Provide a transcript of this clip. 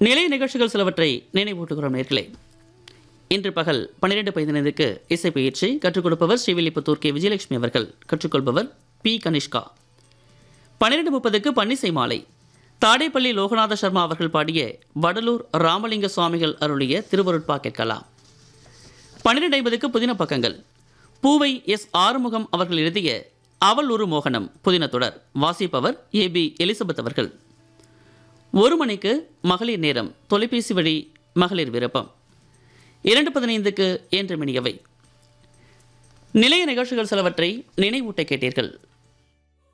நிலைய நிகழ்ச்சிகள் சிலவற்றை நினைவூட்டுகிறோம் நேர்களே இன்று பகல் பன்னிரெண்டு பதினைந்துக்கு இசை பயிற்சி கற்றுக் கொடுப்பவர் ஸ்ரீவில்லிபுத்தூர் கே விஜயலட்சுமி அவர்கள் கற்றுக்கொள்பவர் பி கனிஷ்கா பன்னிரெண்டு முப்பதுக்கு பன்னிசை மாலை தாடேப்பள்ளி லோகநாத சர்மா அவர்கள் பாடிய வடலூர் ராமலிங்க சுவாமிகள் அருளிய திருவருட்பா கேட்கலாம் பன்னிரெண்டு ஐம்பதுக்கு புதின பக்கங்கள் பூவை எஸ் ஆறுமுகம் அவர்கள் எழுதிய அவள் ஒரு மோகனம் புதின தொடர் வாசிப்பவர் ஏ பி எலிசபெத் அவர்கள் ஒரு மணிக்கு மகளிர் நேரம் தொலைபேசி வழி மகளிர் விருப்பம் இரண்டு பதினைந்துக்கு என்று மினியவை நிலைய நிகழ்ச்சிகள் சிலவற்றை நினைவூட்ட கேட்டீர்கள்